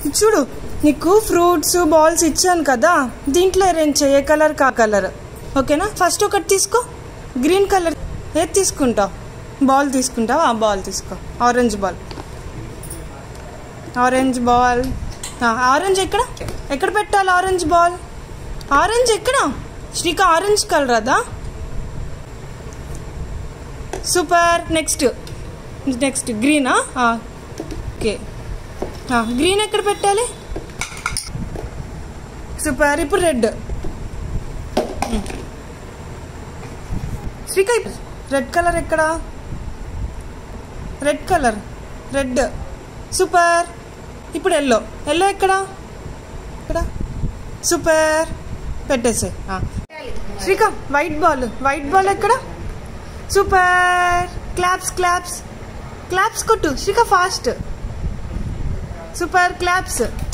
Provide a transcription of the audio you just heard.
చూడు నీకు fruits balls ఇచ్చాను కదా దీంట్లో అరేంజ్ చేయ కలర్ కా కలర్ ఓకేనా ఫస్ట్ ఒకటి తీసుకో గ్రీన్ కలర్ ఏది తీసుకుంటావు బాల్ తీసుకుంటావా ఆ బాల్ తీసుకో orange ball orange ball orange ఎక్కడ ఎక్కడ పెట్టాలి ఆరెంజ్ బాల్ ఆరెంజ్ ఎక్కడ శ్రీక ఆరెంజ్ కలర్ అదా సూపర్ నెక్స్ట్ నెక్స్ట్ గ్రీనా ఓకే గ్రీన్ ఎక్కడ పెట్టాలి సూపర్ ఇప్పుడు రెడ్ శ్రీక రెడ్ కలర్ ఎక్కడ రెడ్ కలర్ రెడ్ సూపర్ ఇప్పుడు ఎల్లో ఎల్లో ఎక్కడ ఇక్కడ సూపర్ పెట్టేసే Sreeka white ball white ball ఎక్కడ సూపర్ క్లాప్స్ క్లాప్స్ క్లాప్స్ కొట్టు శ్రీక ఫాస్ట్ సూపర్ క్లాప్స్